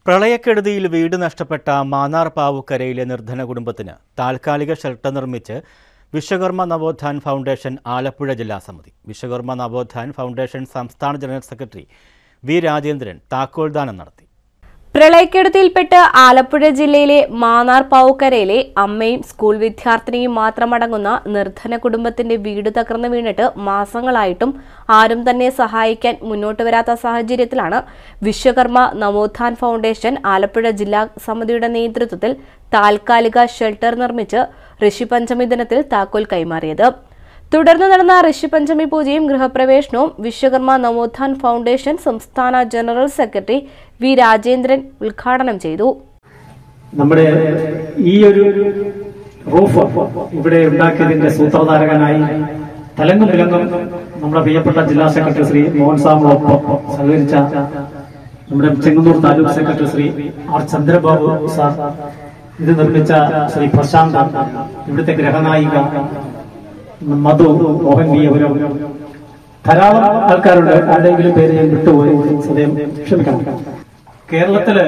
പ്രളയക്കെടുതിയിൽ വീട് നഷ്ടപ്പെട്ട മാന്നാർ പാവുക്കരയിലെ നിർധന കുടുംബത്തിന് താൽക്കാലിക ഷെൽട്ടർ നിർമ്മിച്ച് വിശ്വകർമ്മ നവോത്ഥാൻ ഫൗണ്ടേഷൻ ആലപ്പുഴ ജില്ലാ സമിതി വിശ്വകർമ്മ നവോത്ഥാൻ ഫൗണ്ടേഷൻ സംസ്ഥാന ജനറൽ സെക്രട്ടറി വി രാജേന്ദ്രൻ താക്കോൽദാനം നടത്തി പ്രളയക്കെടുതിയിൽപ്പെട്ട് ആലപ്പുഴ ജില്ലയിലെ മാന്നാർ പാവുക്കരയിലെ അമ്മയും സ്കൂൾ വിദ്യാർത്ഥിനിയും മാത്രമടങ്ങുന്ന നിർധന കുടുംബത്തിന്റെ വീട് തകർന്നു വീണിട്ട് മാസങ്ങളായിട്ടും ആരും തന്നെ സഹായിക്കാൻ മുന്നോട്ട് വരാത്ത സാഹചര്യത്തിലാണ് വിശ്വകർമ്മ നവോത്ഥാൻ ഫൗണ്ടേഷൻ ആലപ്പുഴ ജില്ലാ സമിതിയുടെ നേതൃത്വത്തിൽ താൽക്കാലിക ഷെൽട്ടർ നിർമ്മിച്ച് ഋഷിപഞ്ചമി ദിനത്തിൽ താക്കോൽ കൈമാറിയത് തുടർന്ന് നടന്ന ഋഷിപഞ്ചമി പൂജയും ഗൃഹപ്രവേശനവും വിശ്വകർമ്മ നവോത്ഥാൻ ഫൗണ്ടേഷൻ സംസ്ഥാന ജനറൽ സെക്രട്ടറി വി രാജേന്ദ്രൻ ഉദ്ഘാടനം ചെയ്തു നമ്മുടെ ഈ ഒരു റൂഫ് ഇവിടെ ഉണ്ടാക്കിയതിന്റെ സൂത്രധാരകനായി തലങ്ങും വിലങ്ങും നമ്മുടെ പ്രിയപ്പെട്ട ജില്ലാ സെക്രട്ടറി ശ്രീ മോഹൻ സാമിനൊപ്പം സഹകരിച്ച നമ്മുടെ Chengannur taluk secretary Shri R Chandrababu sir ഇത് നിർമ്മിച്ച ശ്രീ പ്രശാന്ത് ഇവിടുത്തെ ഗ്രഹനായിക മധു മോഹൻ വി അവരും ധാരാളം ആൾക്കാരുണ്ട് ആരുടെയെങ്കിലും പേര് ഞാൻ വിട്ടുപോയി സദയം ക്ഷമിക്കണം കേരളത്തില്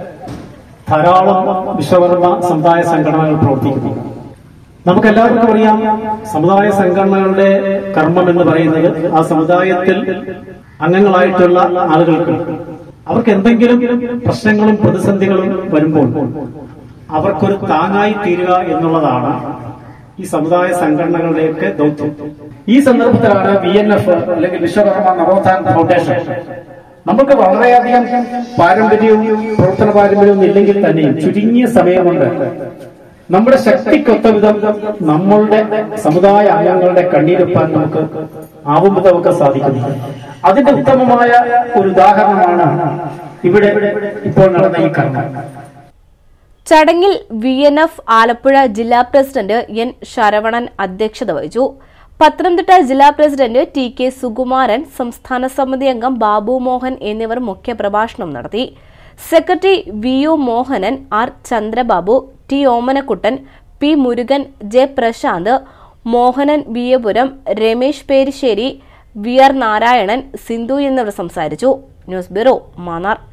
ധാരാളം വിശ്വകർമ്മ സമുദായ സംഘടനകൾ പ്രവർത്തിക്കുന്നു നമുക്ക് എല്ലാവർക്കും അറിയാം സമുദായ സംഘടനകളുടെ കർമ്മം എന്ന് പറയുന്നത് ആ സമുദായത്തിൽ അംഗങ്ങളായിട്ടുള്ള ആളുകൾക്ക് അവർക്ക് എന്തെങ്കിലും പ്രശ്നങ്ങളും പ്രതിസന്ധികളും വരുമ്പോൾ അവർക്കൊരു താങ്ങായി തീരുക എന്നുള്ളതാണ് ഈ സമുദായ സംഘടനകളുടെയൊക്കെ ദൗത്യം ഈ സന്ദർഭത്തിലാണ് വി എൻ എഫ് അല്ലെങ്കിൽ വിശ്വകർമ്മ നവോത്ഥാൻ ഫൗണ്ടേഷൻ നമുക്ക് വളരെയധികം പാരമ്പര്യവും പ്രവർത്തന പാരമ്പര്യവും ഇല്ലെങ്കിൽ തന്നെയും ചുരുങ്ങിയ സമയം കൊണ്ട് നമ്മുടെ ശക്തിക്കൊത്ത വിധം നമ്മളുടെ സമുദായ അംഗങ്ങളുടെ കണ്ണീരൊപ്പാൻ നമുക്ക് ആവും വിധമൊക്കെ സാധിക്കുന്നു അതിന്റെ ഉത്തമമായ ഒരു ഉദാഹരണമാണ് ഇവിടെ ഇപ്പോൾ നടന്ന ഈ കർമ്മം ചടങ്ങിൽ വി എൻ എഫ് ആലപ്പുഴ ജില്ലാ പ്രസിഡന്റ് എൻ ശരവണൻ അധ്യക്ഷത വഹിച്ചു പത്തനംതിട്ട ജില്ലാ പ്രസിഡന്റ് ടി കെ സുകുമാരൻ സംസ്ഥാന സമിതി അംഗം ബാബു മോഹൻ എന്നിവർ മുഖ്യപ്രഭാഷണം നടത്തി secretary V O Mohanan R Chandrababu T Omanakuttan P Murugan J Prashanth Mohanan Viyapuram Ramesh Perissery V R Narayanan Sindhu എന്നിവർ സംസാരിച്ചു ന്യൂസ് ബ്യൂറോ മാന്നാർ